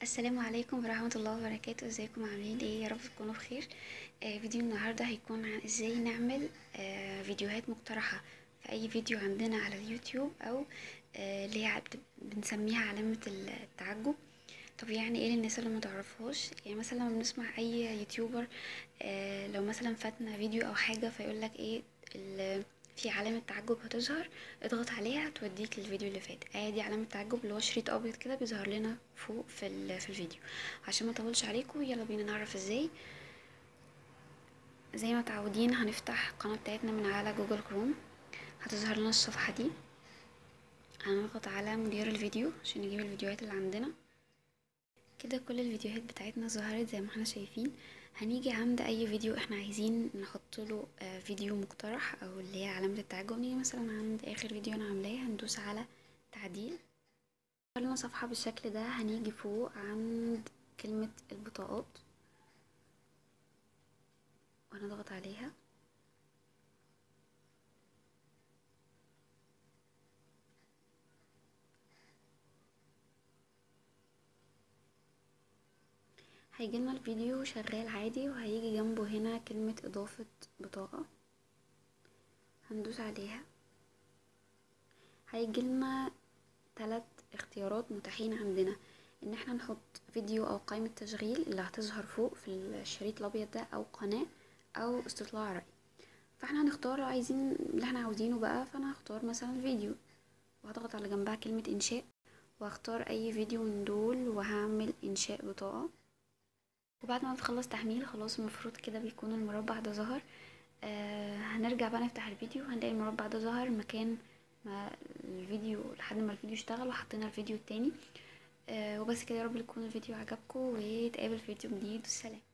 السلام عليكم ورحمة الله وبركاته ازيكم عاملين ايه يا رب تكونوا بخير آه فيديو النهاردة هيكون عن ازاي نعمل آه فيديوهات مقترحة في اي فيديو عندنا على اليوتيوب او آه اللي هي بت- بنسميها علامة التعجب طب يعني ايه للناس اللي متعرفهاش يعني مثلا لما بنسمع اي يوتيوبر آه لو مثلا فاتنا فيديو او حاجة فيقولك ايه ال- في علامة تعجب هتظهر اضغط عليها توديك للفيديو اللي فات آه دي علامة تعجب اللي هو شريط ابيض كده بيظهر لنا فوق في, ال- في الفيديو عشان ما اطولش عليكم يلا بينا نعرف ازاي زي ما متعودين هنفتح القناة بتاعتنا من على جوجل كروم هتظهر لنا الصفحة دي هنضغط على مدير الفيديو عشان نجيب الفيديوهات اللي عندنا كده كل الفيديوهات بتاعتنا ظهرت زي ما احنا شايفين هنيجي عند اي فيديو احنا عايزين نحط له آه، فيديو مقترح او اللي هي علامة التعجب نيجي مثلا عند اخر فيديو انا عاملاه هندوس على تعديل ظهر لنا صفحة بالشكل ده هنيجي فوق عند كلمة البطاقات وهنضغط عليها هيجيلنا الفيديو شغال عادي وهيجي جنبه هنا كلمة إضافة بطاقة هندوس عليها هيجيلنا ثلاث اختيارات متاحين عندنا ان احنا نحط فيديو او قائمة تشغيل اللي هتظهر فوق في الشريط الابيض ده او قناة او استطلاع رأي فاحنا هنختار عايزين اللي احنا عاوزينه بقى فانا هختار مثلا فيديو وهضغط على جنبها كلمة انشاء وهختار اي فيديو من دول وهعمل انشاء بطاقة وبعد ما بتخلص تحميل خلاص المفروض كده بيكون المربع ده ظهر آه هنرجع بقى نفتح الفيديو هنلاقي المربع ده ظهر مكان ما الفيديو لحد ما الفيديو اشتغل وحطينا الفيديو التاني آه وبس كده يا رب يكون الفيديو عجبكم وتقابل في فيديو جديد والسلام